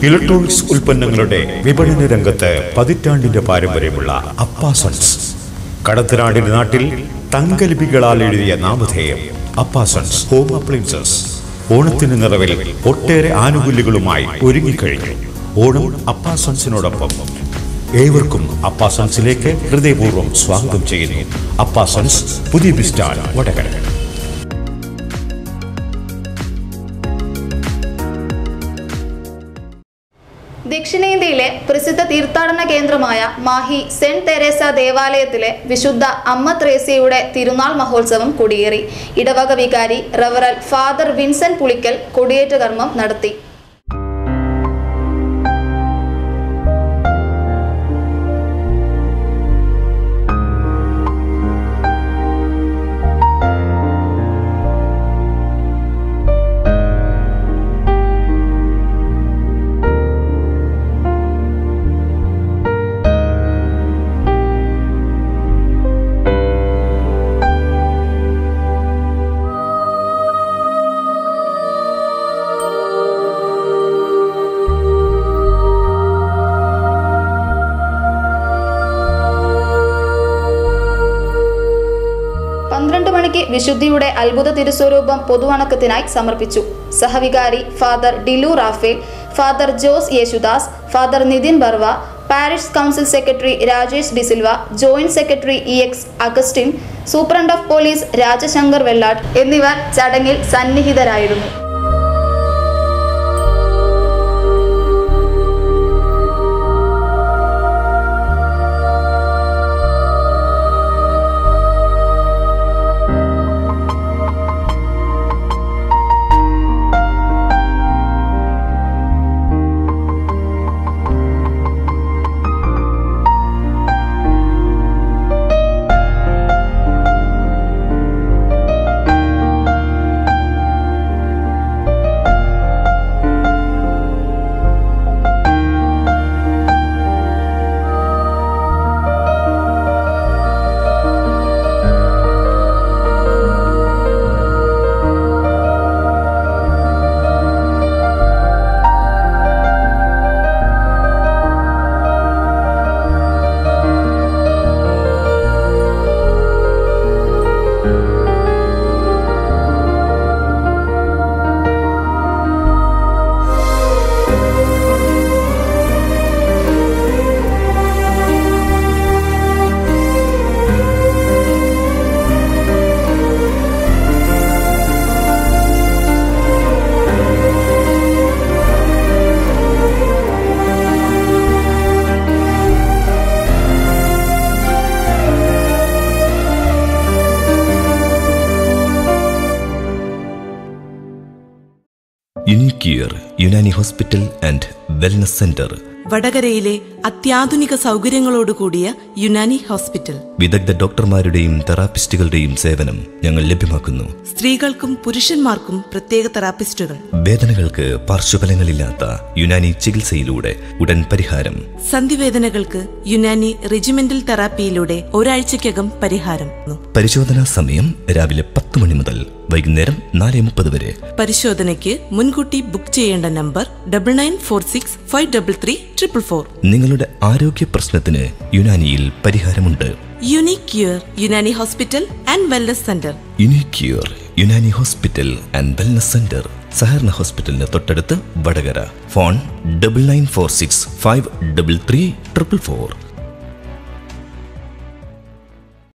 electronics ഉൽപ്പന്നങ്ങളുടെ വിപണന രംഗത്ത് പതിറ്റാണ്ടിന്റെ പാരമ്പര്യമുള്ള അപ്പാസൺസ് കടത്തനാടിന്റെ നാട്ടിൽ തങ്കലിപികളാൽ എഴുതിയ നാമധേയം അപ്പാസൺസ് ഹോം അപ്ലയൻസസ് ഓണത്തിന് നിറവിൽ ഒട്ടേറെ ആനുകൂല്യങ്ങളുമായി ഒരുങ്ങിക്കഴിഞ്ഞു ഓണം അപ്പാസൺസിനോടൊപ്പം ഏവർക്കും അപ്പാസൺസിലേക്ക് ഹൃദയപൂർവ്വം സ്വാഗതം ചെയ്യുന്നു അപ്പാസൺസ് പുതിയ ബിസ്റ്റാൻ വടകര ദക്ഷിണേന്ത്യയിലെ പ്രസിദ്ധ തീർത്ഥാടന കേന്ദ്രമായ മാഹി സെന്റ് തെരേസ ദേവാലയത്തിലെ വിശുദ്ധ അമ്മ ത്രേസ്യയുടെ തിരുനാൾ മഹോത്സവം കൊടിയേറി ഇടവക വികാരി റവറൽ ഫാദർ വിൻസെന്റ് പുളിക്കൽ കൊടിയേറ്റ് കർമ്മം നടത്തി പന്ത്രണ്ട് മണിക്ക് വിശുദ്ധിയുടെ അത്ഭുത തിരുസ്വരൂപം പൊതുവണക്കത്തിനായി സമർപ്പിച്ചു സഹവികാരി father Dilu Raphael father Jose Yesudas father Nithin Barva parish council secretary Rajesh D'Silva joint secretary E X Augustine superintendent of police Rajashankar Vellatt എന്നിവർ ചടങ്ങിൽ സന്നിഹിതരായിരുന്നു Unicure Unani hospital and wellness centre വടകരയിലെ അത്യാധുനിക സൗകര്യങ്ങളോടുകൂടിയ യുനാനി ഹോസ്പിറ്റൽ വിദഗ്ധ ഡോക്ടർമാരുടെയും തെറാപ്പിസ്റ്റുകളുടെയും സേവനം ഞങ്ങൾ ലഭ്യമാക്കുന്നു സ്ത്രീകൾക്കും പുരുഷന്മാർക്കും പ്രത്യേക തെറാപ്പിസ്റ്റുകൾ വേദനകൾക്ക് പാർശ്വഫലങ്ങളില്ലാത്ത യുനാനി ചികിത്സയിലൂടെ ഉടൻ പരിഹാരം സന്ധിവേദനകൾക്ക് യുനാനി റെജിമെന്റൽ തെറാപ്പിയിലൂടെ ഒരാഴ്ചയ്ക്കകം പരിഹാരം പരിശോധനാ സമയം രാവിലെ പത്ത് മണി മുതൽ വൈകുന്നേരം നാല് മുപ്പത് വരെ പരിശോധനയ്ക്ക് മുൻകൂട്ടി ബുക്ക് ചെയ്യേണ്ട number double nine four six five double three triple four നിങ്ങളുടെ ആരോഗ്യ പ്രശ്നത്തിന് യുനാനിയിൽ പരിഹാരമുണ്ട് unique cure Unani hospital and wellness centre Unicure Unani hospital and wellness centre സഹകരണ ഹോസ്പിറ്റലിന് തൊട്ടടുത്ത് Vadakara phone double nine four six five double three triple four